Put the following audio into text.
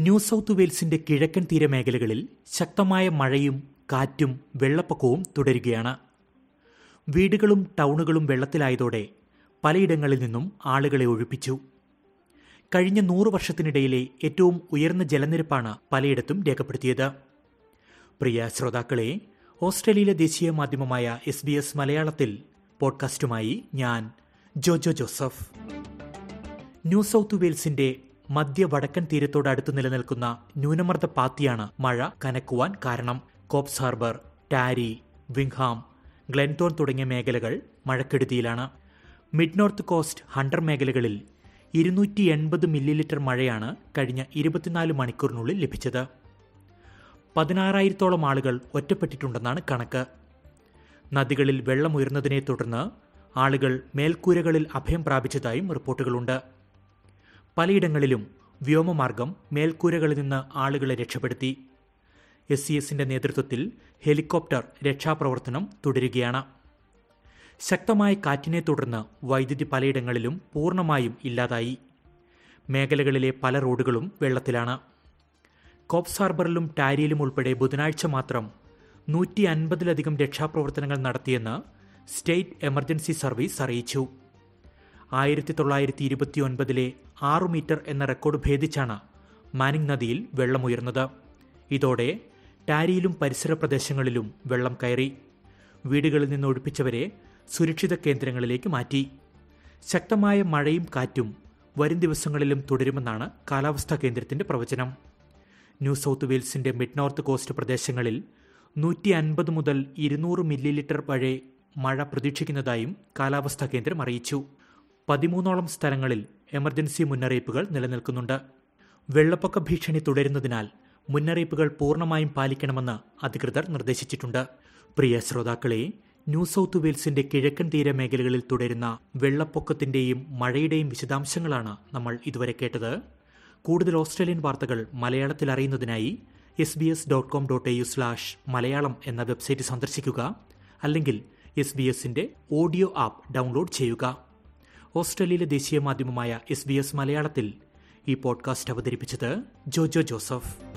new South വെയിൽസിന്റെ കിഴക്കൻ തീരമേഖലകളിൽ ശക്തമായ മഴയും കാറ്റും വെള്ളപ്പൊക്കവും തുടരുകയാണ് വീടുകളും ടൗണുകളും വെള്ളത്തിലായതോടെ പലയിടങ്ങളിൽ നിന്നും ആളുകളെ ഒഴിപ്പിച്ചു കഴിഞ്ഞ നൂറ് വർഷത്തിനിടയിലെ ഏറ്റവും ഉയർന്ന ജലനിരപ്പാണ് പലയിടത്തും രേഖപ്പെടുത്തിയത് പ്രിയ ശ്രോതാക്കളെ ഓസ്ട്രേലിയയിലെ ദേശീയ മാധ്യമമായ എസ് ബി എസ് മലയാളത്തിൽ പോഡ്കാസ്റ്റുമായി ഞാൻ ജോജോ ജോസഫ് ന്യൂ സൗത്ത് വെയിൽസിന്റെ മധ്യ വടക്കൻ തീരത്തോട് അടുത്ത് നിലനിൽക്കുന്ന ന്യൂനമർദ്ദ പാത്തിയാണ് മഴ കനക്കുവാൻ കാരണം കോപ്സ് ഹാർബർ ടാരി വിങ്ഹാം ഗ്ലെൻടോൺ തുടങ്ങിയ മേഖലകൾ മഴക്കെടുതിയിലാണ് മിഡ് നോർത്ത് കോസ്റ്റ് ഹണ്ടർ മേഖലകളിൽ ഇരുന്നൂറ്റി എൺപത് മില്ലിലിറ്റർ മഴയാണ് കഴിഞ്ഞ ഇരുപത്തിനാല് മണിക്കൂറിനുള്ളിൽ ലഭിച്ചത് പതിനാറായിരത്തോളം ആളുകൾ ഒറ്റപ്പെട്ടിട്ടുണ്ടെന്നാണ് കണക്ക് നദികളിൽ വെള്ളമുയർന്നതിനെ തുടർന്ന് ആളുകൾ മേൽക്കൂരകളിൽ അഭയം പ്രാപിച്ചതായും റിപ്പോർട്ടുകളുണ്ട് പലയിടങ്ങളിലും വ്യോമമാർഗം മേൽക്കൂരകളിൽ നിന്ന് ആളുകളെ രക്ഷപ്പെടുത്തി എസ് സി എസിന്റെ നേതൃത്വത്തിൽ ഹെലികോപ്റ്റർ രക്ഷാപ്രവർത്തനം തുടരുകയാണ് ശക്തമായ കാറ്റിനെ തുടർന്ന് വൈദ്യുതി പലയിടങ്ങളിലും പൂർണ്ണമായും ഇല്ലാതായി മേഖലകളിലെ പല റോഡുകളും വെള്ളത്തിലാണ് കോപ്സ് ഹാർബറിലും ടാരിയിലും ഉൾപ്പെടെ ബുധനാഴ്ച മാത്രം നൂറ്റി അൻപതിലധികം രക്ഷാപ്രവർത്തനങ്ങൾ നടത്തിയെന്ന് സ്റ്റേറ്റ് എമർജൻസി സർവീസ് അറിയിച്ചു ആയിരത്തി തൊള്ളായിരത്തി ഇരുപത്തിയൊൻപതിലെ ആറു മീറ്റർ എന്ന റെക്കോർഡ് ഭേദിച്ചാണ് മാനിങ് നദിയിൽ വെള്ളമുയർന്നത് ഇതോടെ ടാരിയിലും പരിസര പ്രദേശങ്ങളിലും വെള്ളം കയറി വീടുകളിൽ നിന്ന് ഒഴിപ്പിച്ചവരെ സുരക്ഷിത കേന്ദ്രങ്ങളിലേക്ക് മാറ്റി ശക്തമായ മഴയും കാറ്റും വരും ദിവസങ്ങളിലും തുടരുമെന്നാണ് കാലാവസ്ഥാ കേന്ദ്രത്തിന്റെ പ്രവചനം ന്യൂ സൗത്ത് വെയിൽസിന്റെ മിഡ് നോർത്ത് കോസ്റ്റ് പ്രദേശങ്ങളിൽ നൂറ്റി അൻപത് മുതൽ ഇരുന്നൂറ് മില്ലിലിറ്റർ വരെ മഴ പ്രതീക്ഷിക്കുന്നതായും കാലാവസ്ഥാ കേന്ദ്രം അറിയിച്ചു പതിമൂന്നോളം സ്ഥലങ്ങളിൽ എമർജൻസി മുന്നറിയിപ്പുകൾ നിലനിൽക്കുന്നുണ്ട് വെള്ളപ്പൊക്ക ഭീഷണി തുടരുന്നതിനാൽ മുന്നറിയിപ്പുകൾ പൂർണ്ണമായും പാലിക്കണമെന്ന് അധികൃതർ നിർദ്ദേശിച്ചിട്ടുണ്ട് പ്രിയ ശ്രോതാക്കളെ ന്യൂ സൗത്ത് വെയിൽസിന്റെ കിഴക്കൻ തീര മേഖലകളിൽ തുടരുന്ന വെള്ളപ്പൊക്കത്തിന്റെയും മഴയുടെയും വിശദാംശങ്ങളാണ് നമ്മൾ ഇതുവരെ കേട്ടത് കൂടുതൽ ഓസ്ട്രേലിയൻ വാർത്തകൾ മലയാളത്തിൽ അറിയുന്നതിനായി S B S dot com dot A U slash Malayalam എന്ന വെബ്സൈറ്റ് സന്ദർശിക്കുക അല്ലെങ്കിൽ എസ് ബി എസിന്റെ ഓഡിയോ ആപ്പ് ഡൗൺലോഡ് ചെയ്യുക ഓസ്ട്രേലിയയിലെ ദേശീയ മാധ്യമമായ എസ് ബി എസ് മലയാളത്തിൽ ഈ പോഡ്കാസ്റ്റ് അവതരിപ്പിച്ചത് ജോജോ ജോസഫ്